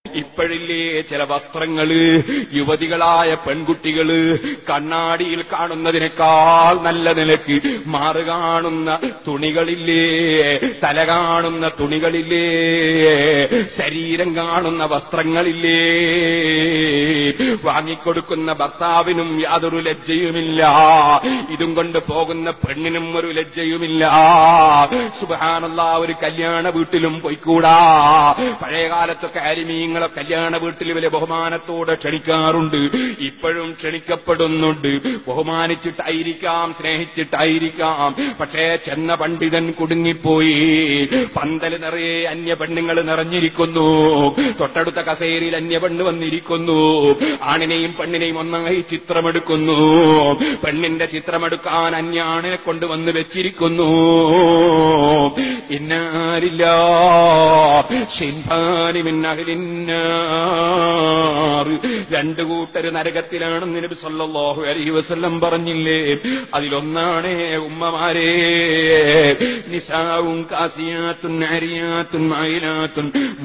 ഇപ്പോഴില്ലേ ചില വസ്ത്രങ്ങള് യുവതികളായ പെൺകുട്ടികള് കണ്ണാടിയിൽ കാണുന്നതിനേക്കാൾ നല്ല നിലക്ക് മാറ് കാണുന്ന തുണികളില്ലേ തല കാണുന്ന തുണികളില്ലേ ശരീരം കാണുന്ന വസ്ത്രങ്ങളില്ലേ വാങ്ങിക്കൊടുക്കുന്ന ഭർത്താവിനും യാതൊരു ലജ്ജയുമില്ല ഇതും കൊണ്ട് പോകുന്ന പെണ്ണിനും ഒരു ലജ്ജയുമില്ല സുബാനല്ല ഒരു കല്യാണ വീട്ടിലും പോയിക്കൂടാ പഴയ കാലത്തൊക്കെ അരിമീങ്ങളെ കല്യാണ വീട്ടിൽ വലിയ ബഹുമാനത്തോടെ ക്ഷണിക്കാറുണ്ട് ഇപ്പോഴും ക്ഷണിക്കപ്പെടുന്നുണ്ട് ബഹുമാനിച്ചിട്ടായിരിക്കാം സ്നേഹിച്ചിട്ടായിരിക്കാം പക്ഷേ ചെന്ന പണ്ഡിതൻ കുടുങ്ങിപ്പോയി പന്തല് നിറയെ അന്യ പെണ്ണുങ്ങൾ നിറഞ്ഞിരിക്കുന്നു തൊട്ടടുത്ത കസേരയിൽ അന്യ പെണ്ണ് വന്നിരിക്കുന്നു ആണിനെയും പെണ്ണിനെയും ഒന്നായി ചിത്രമെടുക്കുന്നു പെണ്ണിന്റെ ചിത്രമെടുക്കാൻ അന്യാണിനെ കൊണ്ടുവന്ന് വെച്ചിരിക്കുന്നു ഇന്നാരില്ല ഷിൻഫാനി മിന്നഹലിന്നാർ രണ്ടു കൂട്ടര് നരകത്തിലാണെന്ന് നബി സല്ലല്ലാഹു അലൈഹി വസല്ലം പറഞ്ഞില്ലേ അതിലൊന്നാണ് ഉമ്മമാരെ നിസാവും കാസിയാത്തുൻ അരിയാത്തുൻ മൈലാത്തുൻ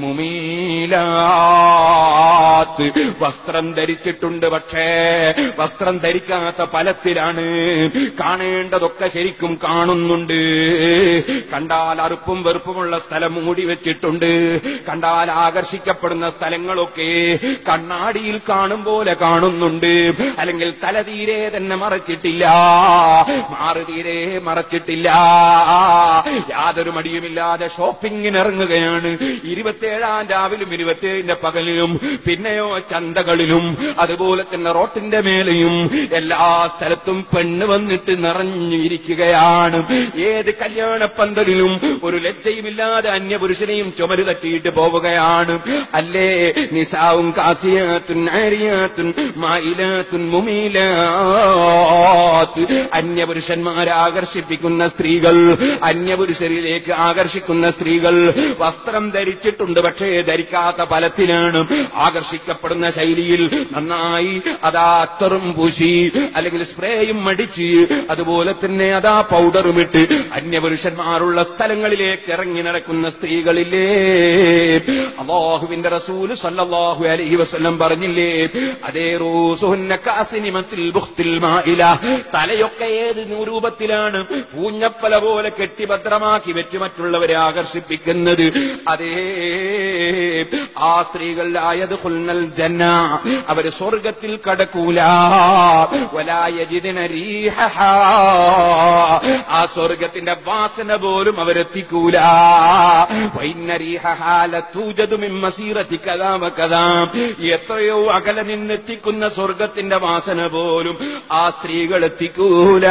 മുമീലാത്ത് വസ്ത്രം ധരിച്ചിട്ടുണ്ട് പക്ഷേ വസ്ത്രം ധരിക്കാത്ത പലത്തിലാണ് കാണേണ്ടതൊക്കെ ശരിക്കും കാണുന്നുണ്ട് കണ്ടാൽ അറുപ്പും വെറുപ്പുമുള്ള സ്ഥലം മൂടി വെച്ചിട്ടുണ്ട് കണ്ടാൽ ആകർഷിക്കപ്പെടുന്ന സ്ഥലങ്ങളൊക്കെ കണ്ണാടിയിൽ കാണും പോലെ കാണുന്നുണ്ട് അല്ലെങ്കിൽ തല തീരെ തന്നെ മറച്ചിട്ടില്ല മാറ് തീരെ മറച്ചിട്ടില്ല യാതൊരു മടിയുമില്ലാതെ ഷോപ്പിങ്ങിന് ഇറങ്ങുകയാണ് ഇരുപത്തിയേഴാം രാവിലും ഇരുപത്തിയേഴിന്റെ പകലിലും പിന്നെയോ ചന്തകളിലും അതുപോലെ തന്നെ റോട്ടിന്റെ മേലെയും എല്ലാ സ്ഥലത്തും പെണ്ണ് വന്നിട്ട് നിറഞ്ഞിരിക്കുകയാണ് ഏത് കല്യാണ പന്തലിലും ഒരു ലജ്ജയുമില്ലാതെ അന്യപുരുഷനെയും ചുമര് തട്ടിയിട്ട് പോവുകയാണ് അല്ലേ നിസാവും കാസിയാത്തുൻ ആരിയാത്തുൻ മായിലാത്തുൻ മുമീലാത്ത് അന്യപുരുഷന്മാരെ ആകർഷിപ്പിക്കുന്ന സ്ത്രീകൾ അന്യപുരുഷരിലേക്ക് ആകർഷിക്കുന്ന സ്ത്രീകൾ വസ്ത്രം ധരിച്ചിട്ടുണ്ട് പക്ഷേ ധരിക്കാത്ത ഫലത്തിലാണ് ആകർഷിക്കപ്പെടുന്ന ശൈലിയിൽ നന്നായി അതാ അത്തറും പൂശി അല്ലെങ്കിൽ സ്പ്രേയും മടിച്ച് അതുപോലെ തന്നെ അതാ പൗഡറും ഇട്ട് അന്യപുരുഷന്മാരുള്ള സ്ഥലങ്ങളിലേക്ക് ഇറങ്ങി നടക്കുന്ന സ്ത്രീകളില്ലേ അള്ളാഹുവിന്റെ റസൂല് സല്ലല്ലാഹു അലൈഹി വസല്ലം പറഞ്ഞില്ലേ അതേ റൂസുഹുന്ന കാസിനിമത്തിൽ ബുഖ്തിൽ മായില തലയൊക്കെ ഏത് രൂപത്തിലാണ് പൂഞ്ഞപ്പല പോലെ കെട്ടി ഭദ്രമാക്കി വെച്ച് മറ്റുള്ളവരെ ആകർഷിപ്പിക്കുന്നത് അതേ ആ സ്ത്രീകൾ ആയത് ഹുൽനൽ ജന്ന അവര് സ്വർഗത്തിൽ കടക്കൂല വലായജിദിന റീഹഹ. ആ സ്വർഗത്തിന്റെ വാസന പോലും അവരെത്തിക്കൂല വൈന്ന റീഹഹ ലതൂജദു മിൻ മസീറതി കദാ വകദാ. എത്രയോ അകലെ നിന്നെത്തിക്കുന്ന സ്വർഗത്തിന്റെ വാസന പോലും ആ സ്ത്രീകൾ എത്തിക്കൂല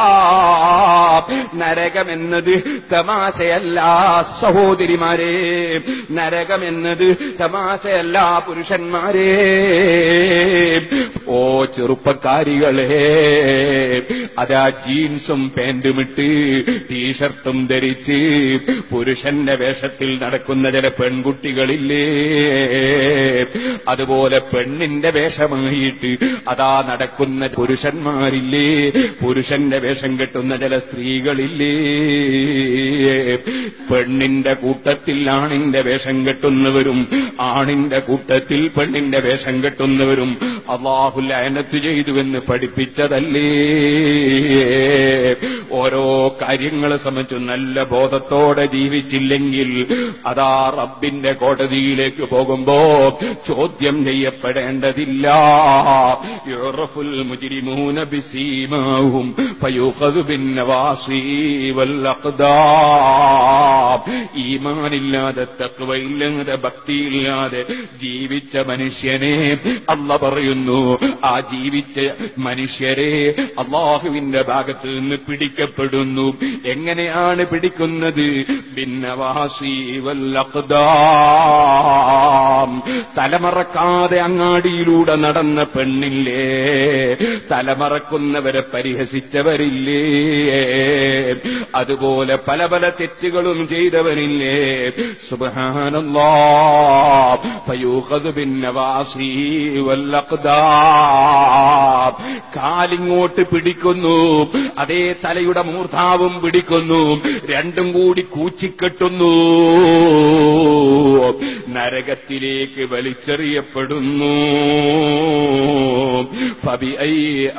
നരകമെന്നത് തമാശയല്ല സഹോദരിമാരെ നരകമെന്നത് തമാശയല്ല പുരുഷന്മാരെ ഓ ചെറുപ്പക്കാരികളെ അതാ ജീൻസും പാന്റുമിട്ട് ടീഷർട്ടും ധരിച്ച് പുരുഷന്റെ വേഷത്തിൽ നടക്കുന്ന ചില പെൺകുട്ടികളില്ലേ അതുപോലെ പെണ്ണിന്റെ വേഷമായിട്ട് അതാ നടക്കുന്ന പുരുഷന്മാരില്ലേ പുരുഷന്റെ വേഷം കെട്ടുന്ന ചില സ്ത്രീകളില്ലേ പെണ്ണിന്റെ കൂട്ടത്തിൽ ആണിന്റെ വേഷം കെട്ടുന്നവരും ആണിന്റെ കൂട്ടത്തിൽ പെണ്ണിന്റെ വേഷം കെട്ടുന്നവരും അള്ളാഹു ലയനത്ത് ചെയ്തുവെന്ന് പഠിപ്പിച്ചതല്ലേ ഓരോ കാര്യങ്ങളെ സംബന്ധിച്ച് നല്ല ബോധത്തോടെ ജീവിച്ചില്ലെങ്കിൽ അതാ റബ്ബിന്റെ കോടതിയിലേക്ക് പോകുമ്പോ ചോദ്യം ചെയ്യപ്പെടേണ്ടതില്ല യുറഫുൽ മുജ്രിമൂന ബിസീമാഹും ഫയുഖദു ബിന്നവാസി വല്ലഖ്ദാം ഈമാനില്ലാതെ തഖ്വയില്ലാതെ ഭക്തിയില്ലാതെ ജീവിച്ച മനുഷ്യനെ അല്ല പറയുന്നു ആ ജീവിച്ച മനുഷ്യരെ അള്ളാഹുവിന്റെ ഭാഗത്ത് നിന്ന് പിടിക്കപ്പെടുന്നു എങ്ങനെയാണ് പിടിക്കുന്നത് ഭിന്നവാസി വല്ലഖ്ദാം തലമറക്കാതെ അങ്ങാടിയിലൂടെ നടന്ന പെണ്ണില്ലേ തലമറക്കുന്നവരെ പരിഹസിച്ചവരില്ലേ അതുപോലെ പല പല തെറ്റുകളും ചെയ്തവരില്ലേ സുബഹാനല്ലാ ഫയൂഖദ് ബിന്നവാസി വല്ലഖ്ദാം കാലിങ്ങോട്ട് പിടിക്കുന്നു അതേ തലയുടെ മൂർധാവും പിടിക്കുന്നു രണ്ടും കൂടി കൂച്ചിക്കെട്ടുന്നു നരകത്തിലേക്ക് വലിച്ചെറിയപ്പെടുന്നു ഫബിഐ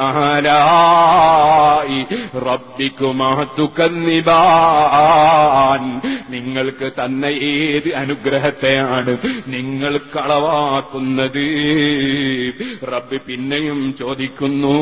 ആലായി റബ്ബിക്കുമാ തുകന്നിബാൻ നിങ്ങൾക്ക് തന്ന ഏത് അനുഗ്രഹത്തെയാണ് നിങ്ങൾ കളവാക്കുന്നത് റബ്ബ് പിന്നെയും ചോദിക്കുന്നു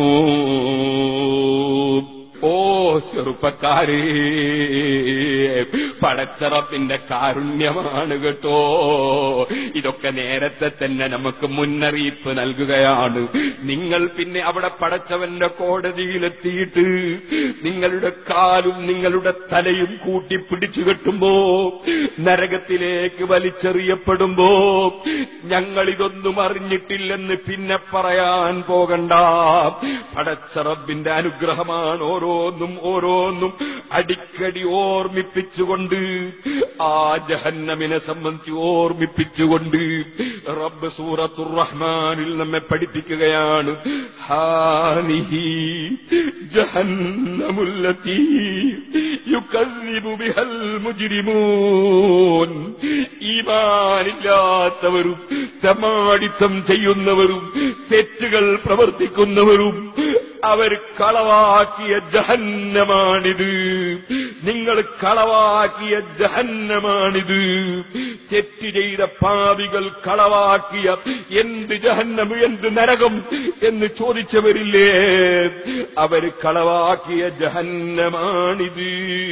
ഓ ചെറുപ്പക്കാരേ പടച്ചറപ്പിന്റെ കാരുണ്യമാണ് കേട്ടോ ഇതൊക്കെ നേരത്തെ തന്നെ നമുക്ക് മുന്നറിയിപ്പ് നൽകുകയാണ് നിങ്ങൾ പിന്നെ അവിടെ പടച്ചവന്റെ കോടതിയിലെത്തിയിട്ട് നിങ്ങളുടെ കാലും നിങ്ങളുടെ തലയും കൂട്ടി പിടിച്ചു കെട്ടുമ്പോ നരകത്തിലേക്ക് വലിച്ചെറിയപ്പെടുമ്പോ ഞങ്ങളിതൊന്നും അറിഞ്ഞിട്ടില്ലെന്ന് പിന്നെ പറയാൻ പോകണ്ട പടച്ചറബിന്റെ അനുഗ്രഹമാണ് ഓരോന്നും ഓരോന്നും അടിക്കടി ഓർമ്മിപ്പിച്ചുകൊണ്ട് ആ ജഹന്നമിനെ സംബന്ധിച്ച് ഓർമ്മിപ്പിച്ചുകൊണ്ട് റബ്ബ് സൂറത്തുർ റഹ്മാനിൽ നമ്മെ പഠിപ്പിക്കുകയാണ് ഹാനിഹി ജഹന്നമുല്ലത്തി യുകല്ലിബു ബിഹൽ മുജ്രിമൂൻ ഈമാനില്ലാത്തവരും തമാടിത്തം ചെയ്യുന്നവരും തെറ്റുകൾ പ്രവർത്തിക്കുന്നവരും അവർ കളവാക്കിയ ജഹന്നമാണിത് നിങ്ങൾ കളവാക്കിയ ജഹന്നമാണിത് തെറ്റ് ചെയ്ത പാവികൾ കളവാക്കിയ എന്ത് ജഹന്നം എന്ത് നരകം എന്ന് ചോദിച്ചവരില്ലേ അവർ കളവാക്കിയ ജഹന്നമാണിത്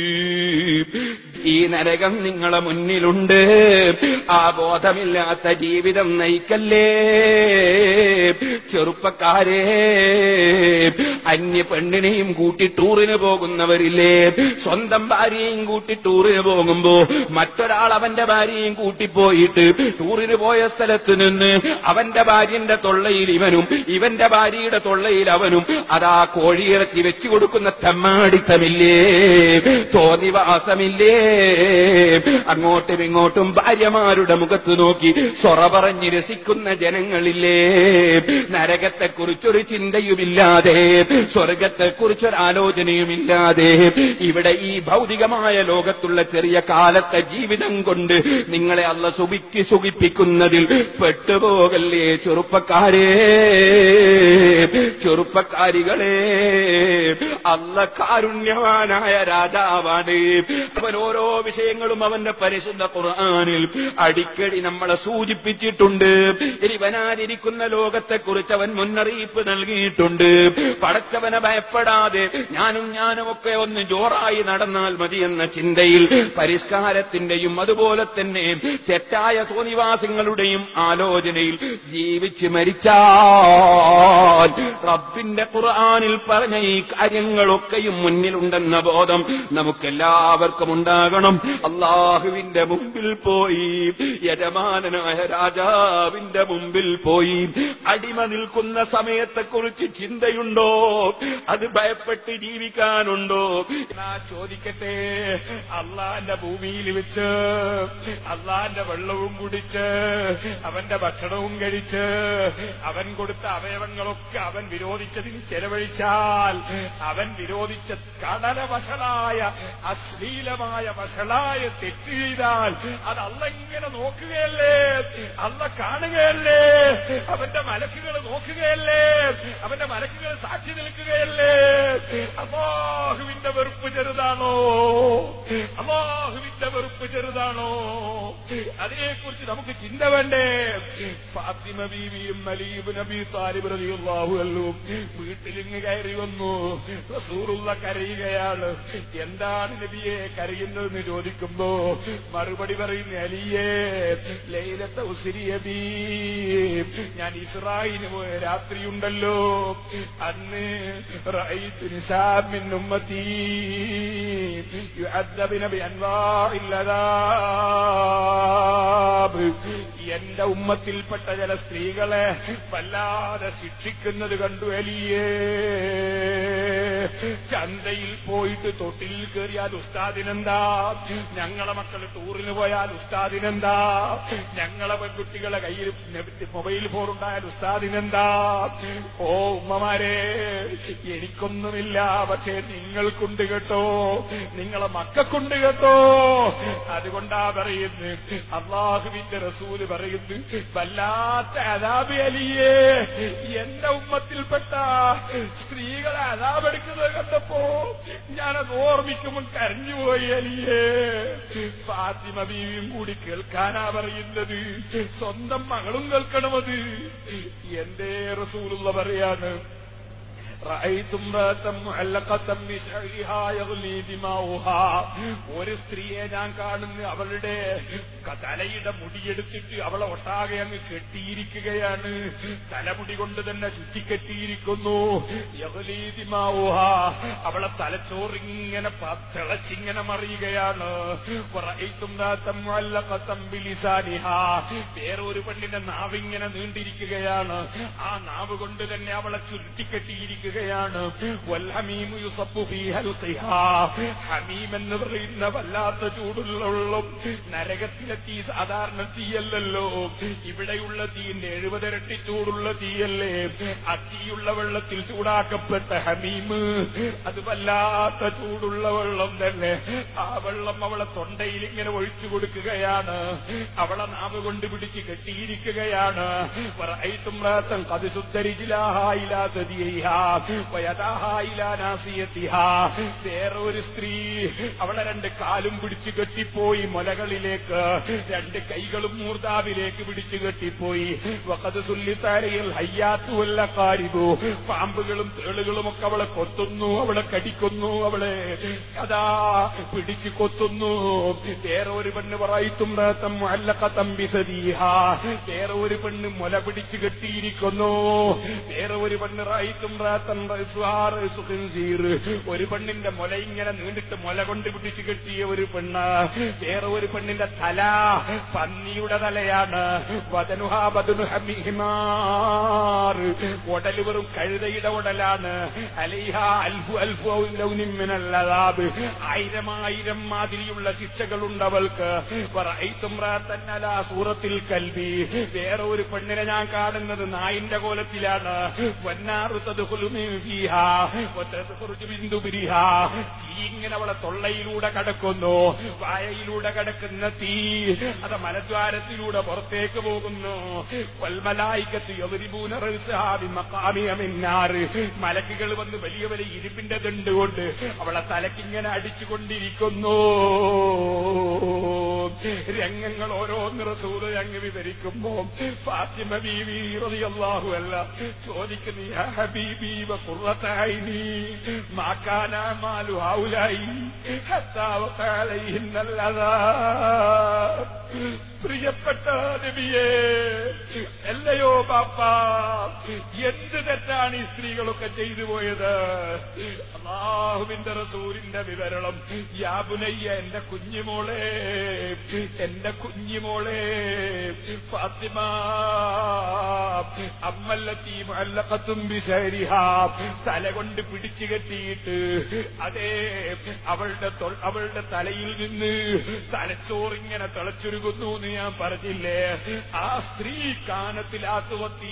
ഈ നരകം നിങ്ങളെ മുന്നിലുണ്ട് ആ ബോധമില്ലാത്ത ജീവിതം നയിക്കല്ലേ ചെറുപ്പക്കാരെ അന്യ പെണ്ണിനെയും കൂട്ടി ടൂറിന് പോകുന്നവരില്ലേ സ്വന്തം ഭാര്യയും കൂട്ടി ടൂറിന് പോകുമ്പോ മറ്റൊരാൾ അവന്റെ ഭാര്യയും കൂട്ടിപ്പോയിട്ട് ടൂറിന് പോയ സ്ഥലത്ത് നിന്ന് അവന്റെ ഭാര്യന്റെ തൊള്ളയിൽ ഇവനും ഇവന്റെ ഭാര്യയുടെ തൊള്ളയിൽ അവനും അതാ കോഴിയിറച്ചി വെച്ചു കൊടുക്കുന്ന തെമ്മാടിത്തമില്ലേ തോന്നിവാസമില്ലേ അങ്ങോട്ടും ഇങ്ങോട്ടും ഭാര്യമാരുടെ മുഖത്ത് നോക്കി സൊറ പറഞ്ഞ് രസിക്കുന്ന ജനങ്ങളില്ലേ നരകത്തെക്കുറിച്ചൊരു ചിന്തയുമില്ലാതെ സ്വർഗത്തെക്കുറിച്ചൊരു ആലോചനയുമില്ലാതെ ഇവിടെ ഈ ഭൗതികമായ ലോകത്തുള്ള ചെറിയ കാലത്തെ ജീവിതം കൊണ്ട് നിങ്ങളെ അല്ല സുഖിക്ക് സുഖിപ്പിക്കുന്നതിൽ പെട്ടുപോകല്ലേ ചെറുപ്പക്കാരേ ചെറുപ്പക്കാരികളെ അല്ല കാരുണ്യവാനായ രാജാവാണ് അവൻ ഓരോ വിഷയങ്ങളും അവന്റെ പരിശുദ്ധ ഖുർആാനിൽ അടിക്കടി നമ്മളെ സൂചിപ്പിച്ചിട്ടുണ്ട് ഇനി വരാനിരിക്കുന്ന ലോകത്തെക്കുറിച്ച് അവൻ മുന്നറിയിപ്പ് നൽകിയിട്ടുണ്ട് പടച്ചവനെ ഭയപ്പെടാതെ ഞാനും ഞാനും ഒക്കെ ഒന്ന് ജോറായി നടന്നാൽ മതി എന്ന ചിന്തയിൽ പരിഷ്കാരത്തിന്റെയും അതുപോലെ തന്നെ തെറ്റായ തോന്നിവാസങ്ങളുടെയും ആലോചനയിൽ ജീവിച്ച് മരിച്ചാൽ റബ്ബിന്റെ ഖുർആാനിൽ പറഞ്ഞ ഈ കാര്യങ്ങളൊക്കെയും മുന്നിലുണ്ടെന്ന ബോധം നമുക്കെല്ലാവർക്കും ഉണ്ടാകണം അള്ളാഹുവിന്റെ മുമ്പിൽ പോയി യജമാനനായ രാജാവിന്റെ മുമ്പിൽ പോയി അടിമ നിൽക്കുന്ന സമയത്തെക്കുറിച്ച് ചിന്തയുണ്ടോ അത് ഭയപ്പെട്ട് ജീവിക്കാനുണ്ടോ ഞാൻ ചോദിക്കട്ടെ അള്ളാന്റെ ഭൂമിയിൽ വെച്ച് അള്ളാന്റെ വെള്ളവും കുടിച്ച് അവന്റെ ഭക്ഷണവും കഴിച്ച് അവൻ കൊടുത്ത അവയവങ്ങളൊക്കെ അവൻ വിരോധിച്ചതിന് ചെലവഴിച്ചാൽ അവൻ വിരോധിച്ച കടല വഷളായ അശ്ലീലമായ വഷളായ തെറ്റ് ചെയ്താൽ അത് അല്ലെങ്ങനെ നോക്കുകയല്ലേ അല്ല കാണുകയല്ലേ അവന്റെ മലക്കുകൾ നോക്കുകയല്ലേ അവന്റെ മലക്കുകൾ സാക്ഷി നിൽക്കുകയല്ലേ അള്ളാഹുവിന്റെ വെറുപ്പ് ചെറുതാണോ അള്ളാഹുവിന്റെ വെറുപ്പ് ചെറുതാണോ അതിനെക്കുറിച്ച് നമുക്ക് ചിന്ത വേണ്ടേ ഫാത്തിമ ബീവിയും അലീബ് നബി താലിബ് റളിയല്ലാഹു വീട്ടിലിങ്ങ് കയറി വന്നു റസൂറുള്ള കരയുകയാണ് എന്താണ് നബിയെ കരയുന്നതെന്ന് ചോദിക്കുമ്പോ മറുപടി പറയുന്ന അലിയേ ലൈലത്തെ ഉസിരിയബീ ഞാൻ ഇസ്രായിന് പോയ രാത്രിയുണ്ടല്ലോ അന്ന് റഅയ്തു നിസാഅൻ മിൻ ഉമ്മത്തി യുഅദ്ദബിന ബിഅൻവാഇൽ അദാബ് എന്റെ ഉമ്മത്തിൽപ്പെട്ട ചില സ്ത്രീകളെ വല്ലാതെ ശിക്ഷിക്കുന്നത് കണ്ടു അലിയേ ചന്തയിൽ പോയിട്ട് തൊട്ടിൽ കയറിയാൽ ഉസ്താദിനെന്താ ഞങ്ങളെ മക്കൾ ടൂറിന് പോയാൽ ഉസ്താദിനെന്താ ഞങ്ങളെ പെൺകുട്ടികളെ കയ്യിൽ മൊബൈൽ ഫോൺ ഉണ്ടായാൽ ഉസ്താദിനെന്താ ഓ ഉമ്മമാരെ എനിക്കൊന്നുമില്ല പക്ഷേ നിങ്ങൾക്കുണ്ട് കേട്ടോ നിങ്ങളെ മക്കൾക്കുണ്ട് കേട്ടോ അതുകൊണ്ടാ പറയുന്നത് അള്ളാഹുവിന്റെ റസൂല് പറയുന്നു വല്ലാത്ത അതാബ് അലിയേ എന്റെ ഉമ്മത്തിൽപ്പെട്ട സ്ത്രീകളെ അതാപെടുക്കുന്നത് കണ്ടപ്പോ ഞാനത് ഓർമ്മിക്കുമ്പോൾ കരഞ്ഞുപോയി അലിയേ ഫാത്തിമ ബീവിയും കൂടി കേൾക്കാനാ പറയുന്നത് സ്വന്തം മകളും കേൾക്കണമത് എന്റെ റസൂലുള്ള പറയാണ് رأيت امرأة معلقة بشعرها يغلي دماؤها ഒരു സ്ത്രീയെ ഞാൻ കാണുന്നു അവളുടെ ക- തലയുടെ മുടിയെടുത്തിട്ട് അവളെ ഒട്ടാകെ അങ്ങ് കെട്ടിയിരിക്കുകയാണ് തലമുടി കൊണ്ട് തന്നെ ചുറ്റിക്കെട്ടിയിരിക്കുന്നു യഗ്ലി ദിമാഉഹാ. അവളെ തലച്ചോറിങ്ങനെ പ- തിളച്ചിങ്ങനെ മറിയുകയാണ് റഅയ്തു امرأة معلقة بلسانها. വേറൊരു പെണ്ണിന്റെ നാവിങ്ങനെ നീണ്ടിരിക്കുകയാണ് ആ നാവ് കൊണ്ട് തന്നെ അവളെ ചുരുട്ടിക്കെട്ടിയിരിക്കുകയാണ് വൽഹമീമു യുസബ്ബു ഫീ ഹൽഖിഹാ. ഹമീം എന്ന് പറയുന്ന വല്ലാത്ത ചൂടുള്ള വെള്ളം നരകത്തിലെ തീ സാധാരണ തീയല്ലല്ലോ ഇവിടെയുള്ള തീന്റെ എഴുപതിരട്ടി ചൂടുള്ള തീയല്ലേ ആ തീയുള്ള വെള്ളത്തിൽ ചൂടാക്കപ്പെട്ട ഹമീമ് അത് വല്ലാത്ത ചൂടുള്ള വെള്ളം തന്നെ ആ വെള്ളം അവളെ തൊണ്ടയിൽ ഇങ്ങനെ ഒഴിച്ചു കൊടുക്കുകയാണ് അവളെ നാവ് കൊണ്ട് പിടിച്ച് കെട്ടിയിരിക്കുകയാണ് ورأيت امرأة قد سد رجلاها إلى ثدييها ويداها إلى ناصيتها വേറെ ഒരു സ്ത്രീ അവളെ രണ്ട് കാലും പിടിച്ചു കെട്ടിപ്പോയി മുലകളിലേക്ക് രണ്ട് കൈകളും മൂർദാവിലേക്ക് പിടിച്ചു കെട്ടിപ്പോയി വഖദ് സുല്ലിത്താരയിൽ ഹയ്യാത്തുവല്ല കാരിബു പാമ്പുകളും തേളുകളും ഒക്കെ അവളെ കൊത്തുന്നു അവളെ കടിക്കുന്നു അവളെ അതാ പിടിച്ചു കൊത്തുന്നു വേറെ ഒരു പെണ്ണ് പറയിത്തും വേറെ ഒരു പെണ്ണ് മുല പിടിച്ചു കെട്ടിയിരിക്കുന്നു വേറെ ഒരു പെണ്ണ് റായിത്തും ഒരു പെണ്ണിന്റെ മുല ഇങ്ങനെ നീണ്ടിട്ട് മുല കൊണ്ട് പിടിച്ചു കെട്ടിയ ഒരു പെണ്ണ് വേറെ ഒരു പെണ്ണിന്റെ തല പന്നിയുടെ തലയാണ് വദനുഹാ ബദനു ഹമിഹിമാർ ഉടല് വെറും കഴുതയുടെ ഉടലാണ് അലൈഹ അൽഫു അൽഫു ലൗനിൻ മിനൽ അദാബ് ആയിരം ആയിരം മാതിരിയുള്ള ശിക്ഷകളുണ്ട് അവൾക്ക് വറഅയ്തു ഇമ്രാഅത്തൻ അലാ സൂറത്തിൽ കൽബി വേറെ ഒരു പെണ്ണിനെ ഞാൻ കാണുന്നത് നായിന്റെ കോലത്തിലാണ് വന്നാറു തദ്ഖുലു മിൻ ഫീഹാ വതദ്ഖുറുജു മിൻ ദുബരിഹാ തീ ഇങ്ങനെ അവളെ തൊള്ളയിലൂടെ കടക്കുന്നു വായയിലൂടെ കടക്കുന്ന തീ അത് മലദ്വാരത്തിലൂടെ പുറത്തേക്ക് പോകുന്നു വൽമലായിക്കത്ത് യദ്രിബൂന റഅ്സഹാ ബിമഖാമിയ മിൻ നാർ മലക്കുകൾ വന്ന് വലിയ വലിയ ഇരുമ്പിന്റെ ദണ്ട് കൊണ്ട് അവളെ തലക്കിങ്ങനെ അടിച്ചുകൊണ്ടിരിക്കുന്നു രംഗങ്ങൾ ഓരോന്ന് റസൂല് അങ്ങ് വിവരിക്കുമ്പോ ഫാത്തിമ ബീവി റളിയല്ലാഹു അല്ല ചോദിക്കുന്നു യാ ഹബീബി വഖുറതൈനി മാ കാന മാലു ഹൗലൈ ഹത്താ വഖാലൈഹിന്നൽ അദാബ് പ്രിയപ്പെട്ട നബിയേ അല്ലയോ ബാപ്പ എന്ത് തെറ്റാണ് ഈ സ്ത്രീകളൊക്കെ ചെയ്തു പോയത് അള്ളാഹുവിന്റെ റസൂലിന്റെ വിവരണം യാബുനയ്യ എന്റെ കുഞ്ഞുമോളെ എന്റെ കുഞ്ഞുമോളെ ഫാത്തിമ അമ്മല്ലത്തി മല്ലക്കത്തും ബിസരിഹാ തല കൊണ്ട് പിടിച്ചു കെട്ടിയിട്ട് അതേ അവളുടെ തൊ- അവളുടെ തലയിൽ നിന്ന് തലച്ചോറിങ്ങനെ തിളച്ചൊരുകുന്നു എന്ന് ഞാൻ പറഞ്ഞില്ലേ ആ സ്ത്രീ കാനത്തിലാത്തുവത്തി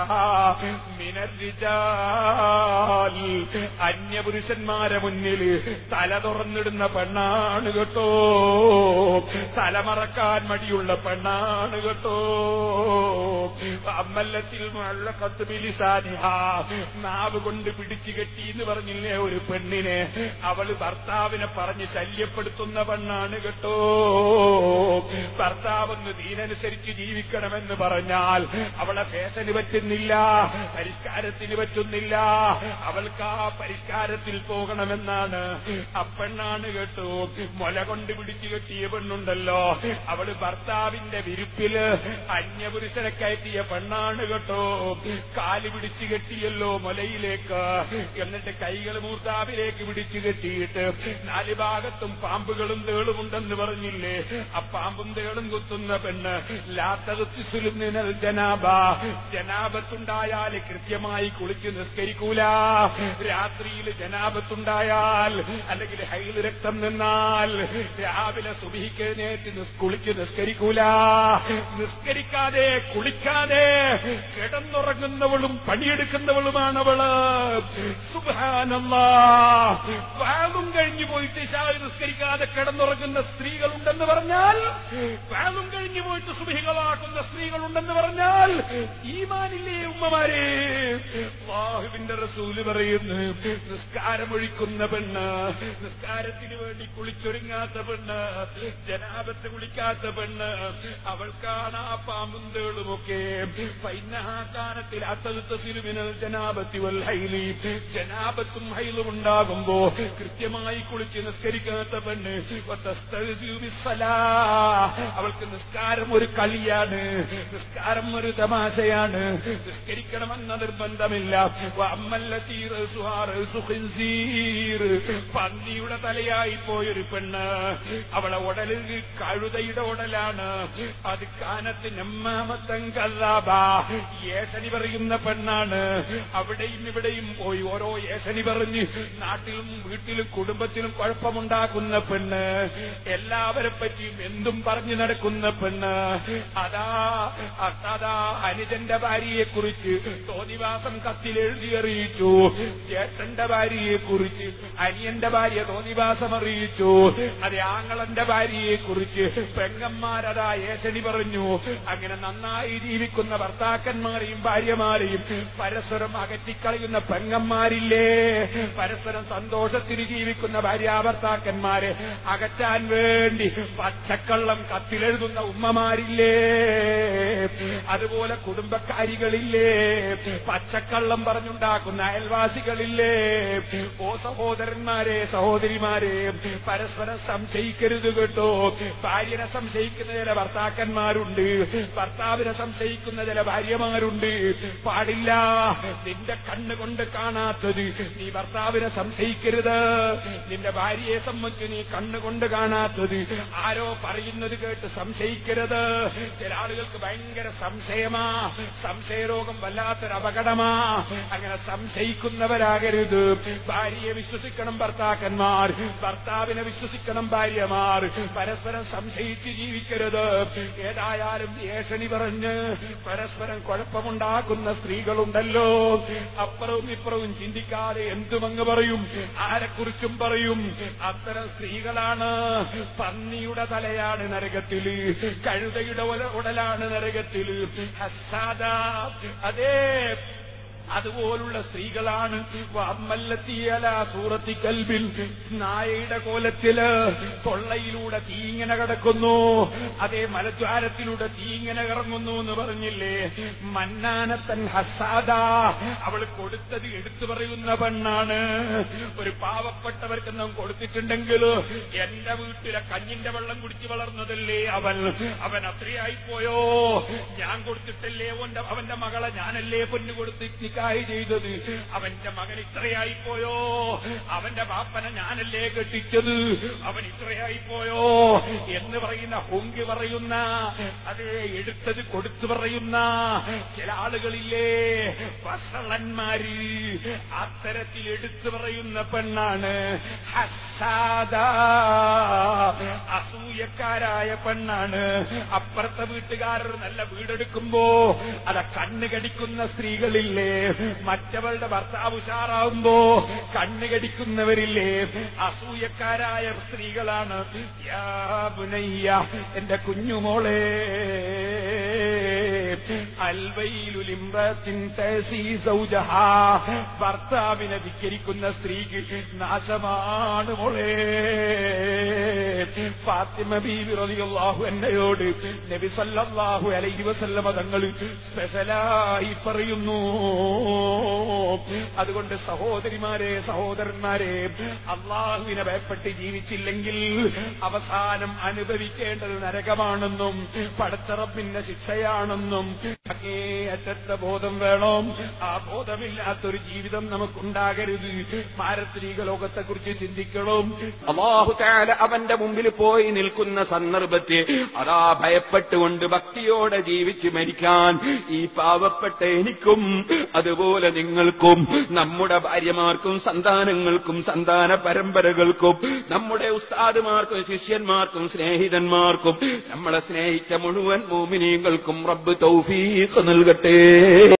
അന്യപുരുഷന്മാരെ മുന്നിൽ തല തുറന്നിടുന്ന പെണ്ണാണ് കേട്ടോ തലമറക്കാൻ മടിയുള്ള പെണ്ണാണ് കേട്ടോ അമ്മല്ലത്തിൽ മഴക്കത്ത് ബിലിസാനിഹ നാവ് കൊണ്ട് പിടിച്ചു കെട്ടി എന്ന് പറഞ്ഞില്ലേ ഒരു പെണ്ണിനെ അവള് ഭർത്താവിനെ പറഞ്ഞ് ശല്യപ്പെടുത്തുന്ന പെണ്ണാണ് കേട്ടോ ഭർത്താവെന്ന് ദീനനുസരിച്ച് ജീവിക്കണമെന്ന് പറഞ്ഞാൽ അവളെ ഫേഷന് പറ്റുന്നില്ല പരിഷ്കാരത്തിന് പറ്റുന്നില്ല അവൾക്ക് ആ പരിഷ്കാരത്തിൽ പോകണമെന്നാണ് അപ്പെണ്ണാണ് കേട്ടോ മുല കൊണ്ട് പിടിച്ചു കെട്ടിയ പെണ്ണുണ്ടല്ലോ അവള് ഭർത്താവിന്റെ വിരുപ്പില് അന്യപുരുഷനെ കയറ്റിയ പെണ്ണാണ് പെണ്ണാണ് കേട്ടോ കാല് പിടിച്ചു കെട്ടിയല്ലോ മുലയിലേക്ക് എന്നിട്ട് കൈകൾ മൂർത്താവിലേക്ക് പിടിച്ചു കെട്ടിയിട്ട് നാല് ഭാഗത്തും പാമ്പുകളും തേളുമുണ്ടെന്ന് പറഞ്ഞില്ലേ ആ പാമ്പും തേളും കുത്തുന്ന പെണ്ണ് ലാത്തകത്തിസുലുമിനൽ ജനാബ ജനാബത്തുണ്ടായാൽ കൃത്യമായി കുളിച്ച് നിസ്കരിക്കൂല രാത്രിയിൽ ജനാബത്തുണ്ടായാൽ അല്ലെങ്കിൽ ഹൈൽ രക്തം നിന്നാൽ രാവിലെ സുബിഹിക്ക് നേറ്റ് നിസ് കുളിച്ച് നിസ്കരിക്കൂല നിസ്കരിക്കാതെ കുളിക്കാതെ കിടന്നുറങ്ങുന്നവളും പണിയെടുക്കുന്നവളുമാണവള് സുബാനല്ലാ വാളും കഴിഞ്ഞു പോയിട്ട് ഷാഹ് നിസ്കരിക്കാതെ കിടന്നുറങ്ങുന്ന സ്ത്രീകളുണ്ടെന്ന് പറഞ്ഞാൽ വാളും കഴിഞ്ഞു പോയിട്ട് സുബിഹികളാക്കുന്ന സ്ത്രീകളുണ്ടെന്ന് പറഞ്ഞാൽ ഈമാനില്ലേ ഉമ്മമാരെ വാഹുവിന്റെ റസൂല് പറയുന്നു നിസ്കാരമൊഴിക്കുന്ന പെണ്ണ് നിസ്കാരത്തിന് വേണ്ടി കുളിച്ചൊരുങ്ങാത്ത പെണ്ണ് ജനാപത്ത് കുളിക്കാത്ത പെണ്ണ് അവൾക്കാണ് ആ പാമ്പും തേളുമൊക്കെ പൈനഹാകാനത്തിൽ അത്തഴുത്തസിലുമിനൽ ജനാപത്തി വൽ ഹൈലി ജനാപത്തും ഹൈലും ഉണ്ടാകുമ്പോ കൃത്യമായി കുളിച്ച് നിസ്കരിക്കാത്ത പെണ്ണ് വതസ്തഗ്ഫിറു ബിസ്സലാ. അവൾക്ക് നിസ്കാരം ഒരു കളിയാണ് നിസ്കാരം ഒരു തമാശയാണ് നിസ്കരിക്കണമെന്ന നിർബന്ധമില്ല വഅമ്മല്ലതീ റസുഹാ റസു ഖിൻസീർ. പന്നിയുടെ തലയായി പോയൊരു പെണ്ണ് അവളെ ഉടല് കഴുതയുടെ ഉടലാണ് അത് കാനത്ത് നമ്മാമത്തം കല്ലാബ ഏശനി പറയുന്ന പെണ്ണാണ് അവിടെയും ഇവിടെയും പോയി ഓരോ ഏശനി പറഞ്ഞ് നാട്ടിലും വീട്ടിലും കുടുംബത്തിലും കുഴപ്പമുണ്ടാക്കുന്ന പെണ്ണ് എല്ലാവരെ പറ്റിയും എന്തും പറഞ്ഞു നടക്കുന്ന പെണ്ണ് അതാ അതാ അനുജന്റെ ഭാര്യയെ കുറിച്ച് തോന്നിവാസം കത്തിലെഴുതി അറിയിച്ചു ചേട്ടന്റെ ഭാര്യയെ കുറിച്ച് അനിയന്റെ ഭാര്യ തോന്നിവാസം അറിയിച്ചു അത് ആങ്ങളന്റെ ഭാര്യയെ കുറിച്ച് പെങ്ങന്മാരതാ ഏശനി പറഞ്ഞു അങ്ങനെ നന്നായി ജീവിക്കുന്ന ഭർത്താക്കന്മാരെയും ഭാര്യമാരെയും പരസ്പരം അകറ്റിക്കളയുന്ന പെങ്ങന്മാരില്ലേ പരസ്പരം സന്തോഷത്തിന് ജീവിക്കുന്ന ഭാര്യാഭർത്താക്കന്മാരെ അകറ്റാൻ വേണ്ടി പച്ചക്കള്ളം കത്തിലെഴുതുന്ന ഉമ്മമാരില്ലേ അതുപോലെ കുടുംബക്കാരികളില്ലേ പച്ചക്കള്ളം പറഞ്ഞുണ്ടാക്കുന്ന അയൽവാസികളില്ലേ ഓ സഹോദരന്മാരെ സഹോദരിമാരെ പരസ്പരം സംശയിക്കരുത് കേട്ടോ ഭാര്യനെ സംശയിക്കുന്ന ചില ഭർത്താക്കന്മാരുണ്ട് ഭർത്താവിനെ സംശയിക്കുന്ന ചില ഭാര്യമാരുണ്ട് പാടില്ല നിന്റെ കണ്ണുകൊണ്ട് കാണാത്തത് നീ ഭർത്താവിനെ സംശയിക്കരുത് നിന്റെ ഭാര്യയെ സംബന്ധിച്ച് നീ കണ്ണുകൊണ്ട് കാണാത്തത് ആരോ പറയുന്നത് കേട്ട് സംശയിക്കരുത് ചില ആളുകൾക്ക് ഭയങ്കര സംശയമാ സംശയരോഗം വല്ലാത്തൊരു അപകടമാ അങ്ങനെ സംശയിക്കുന്നവരാകരുത് ഭാര്യയെ വിശ്വസിക്കണം ഭർത്താക്കന്മാർ ഭർത്താവിനെ വിശ്വസിക്കണം ഭാര്യമാർ പരസ്പരം സംശയിച്ച് ജീവിക്കരുത് ഏതായാലും ഏഷണി പറഞ്ഞ് പരസ്പരം കുഴപ്പമുണ്ടാക്കുന്ന സ്ത്രീകളുണ്ടല്ലോ അപ്പുറവും ഇപ്പുറവും ചിന്തിക്കാതെ എന്തുമങ്ങ് പറയും ആരെക്കുറിച്ചും പറയും അത്തരം സ്ത്രീകളാണ് പന്നിയുടെ തലയാണ് നരകത്തില് കഴുതയുടെ ഉല- ഉടലാണ് നരകത്തില് ഹസാദ അതേ അതുപോലുള്ള സ്ത്രീകളാണ് വമ്മല്ലത്തിയല സൂറത്തി കൽബിൽ നായയുടെ കോലത്തില് തൊള്ളയിലൂടെ തീങ്ങനെ കിടക്കുന്നു അതേ മലദ്വാരത്തിലൂടെ തീങ്ങനെ ഇറങ്ങുന്നു എന്ന് പറഞ്ഞില്ലേ മന്നാനത്തൻ ഹസാദ അവൾ കൊടുത്തത് എടുത്തു പറയുന്ന പെണ്ണാണ് ഒരു പാവപ്പെട്ടവർക്കെന്നും കൊടുത്തിട്ടുണ്ടെങ്കിൽ എന്റെ വീട്ടിലെ കഞ്ഞിന്റെ വെള്ളം കുടിച്ച് വളർന്നതല്ലേ അവൻ അവൻ അത്രയായി പോയോ ഞാൻ കൊടുത്തിട്ടല്ലേ അവന്റെ അവന്റെ മകളെ ഞാനല്ലേ പൊന്നു കൊടുത്ത് നിക്കാഹി ചെയ്തത് അവന്റെ മകൻ ഇത്രയായി പോയോ അവന്റെ ബാപ്പനെ ഞാനല്ലേ കെട്ടിച്ചത് അവൻ ഇത്രയായി പോയോ എന്ന് പറയുന്ന ഹുങ്കി പറയുന്ന അത് എടുത്തത് കൊടുത്തു പറയുന്ന ചില ആളുകളില്ലേ വസളന്മാര് അത്തരത്തിൽ എടുത്തു പറയുന്ന പെണ്ണാണ് ഹസാദ അസൂയക്കാരായ പെണ്ണാണ് അപ്പുറത്തെ വീട്ടുകാരർ നല്ല വീടെടുക്കുമ്പോ അത കണ്ണ് കടിക്കുന്ന സ്ത്രീകളില്ലേ മറ്റവളുടെ ഭർത്താവ് ഉഷാറാവുമ്പോ കണ്ണ് കടിക്കുന്നവരില്ലേ അസൂയക്കാരായ സ്ത്രീകളാണ് യാ ബുനയ്യ എന്റെ കുഞ്ഞുമോളെ അൽവയിലുലിംബത്തിൻ തസീ സൗജഹാ. ഭർത്താവിനെ ധിക്കരിക്കുന്ന സ്ത്രീക്ക് നാശമാണ് മോളെ ഫാത്തിമ ബീവി റളിയല്ലാഹു എന്നയോട് നബി സല്ലല്ലാഹു അലൈഹി വസല്ലമ തങ്ങൾ സ്പെഷ്യലായി പറയുന്നു അതുകൊണ്ട് സഹോദരിമാരെ സഹോദരന്മാരെ അള്ളാഹുവിനെ ഭയപ്പെട്ട് ജീവിച്ചില്ലെങ്കിൽ അവസാനം അനുഭവിക്കേണ്ടത് നരകമാണെന്നും പടച്ചറബിന്റെ ശിക്ഷയാണെന്നും അങ്ങേയറ്റത്തെ ബോധം വേണം ആ ബോധമില്ലാത്തൊരു ജീവിതം നമുക്കുണ്ടാകരുത് ഭാരത്രീക ലോകത്തെക്കുറിച്ച് ചിന്തിക്കണം അള്ളാഹു താല അവന്റെ മുമ്പിൽ പോയി നിൽക്കുന്ന സന്ദർഭത്തെ അതാ ഭയപ്പെട്ടുകൊണ്ട് ഭക്തിയോടെ ജീവിച്ച് മരിക്കാൻ ഈ പാവപ്പെട്ട എനിക്കും അതുപോലെ നിങ്ങൾക്കും നമ്മുടെ ഭാര്യമാർക്കും സന്താനങ്ങൾക്കും സന്താന പരമ്പരകൾക്കും നമ്മുടെ ഉസ്താദുമാർക്കും ശിഷ്യന്മാർക്കും സ്നേഹിതന്മാർക്കും നമ്മളെ സ്നേഹിച്ച മുഴുവൻ മോമിനീങ്ങൾക്കും റബ്ബ് തൗഫീഖ് നൽകട്ടെ